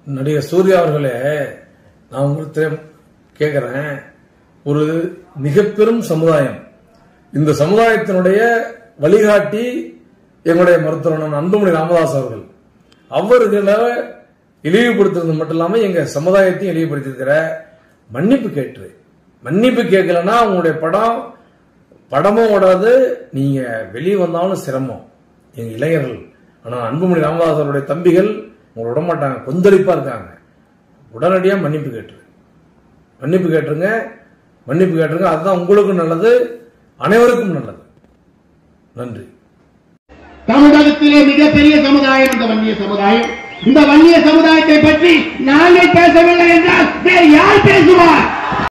நடிகர் சூர்யா அவர்களே நான் உங்களுக்கு கேட்கிறேன் ஒரு மிக பெரும் சமுதாயம் இந்த சமுதாயத்தினுடைய வழிகாட்டி எங்களுடைய மருத்துவர் அன்புமணி ராமதாஸ் அவர்கள் அவர்களை இழிவுபடுத்துறது மட்டும் இல்லாம எங்க சமுதாயத்தையும் இழிவுபடுத்திருக்கிற மன்னிப்பு கேட்டு மன்னிப்பு கேட்கலன்னா உங்களுடைய படம் படமும் ஓடாது நீங்க வெளியே வந்தாலும் சிரமம் எங்க இளைஞர்கள் ஆனா அன்புமணி ராமதாஸ் அவருடைய தம்பிகள் உங்களை விட மாட்டாங்க கொந்தளிப்பா இருக்காங்க உடனடியா மன்னிப்பு கேட்டுரு மன்னிப்பு கேட்டுருங்க மன்னிப்பு கேட்டுருங்க அதுதான் உங்களுக்கும் நல்லது அனைவருக்கும் நல்லது நன்றி தமிழகத்திலே மிகப்பெரிய சமுதாயம் இந்த வன்னிய சமுதாயம் இந்த வன்னிய சமுதாயத்தை பற்றி நாங்கள் பேசவில்லை என்றால் வேறு யார் பேசுவார்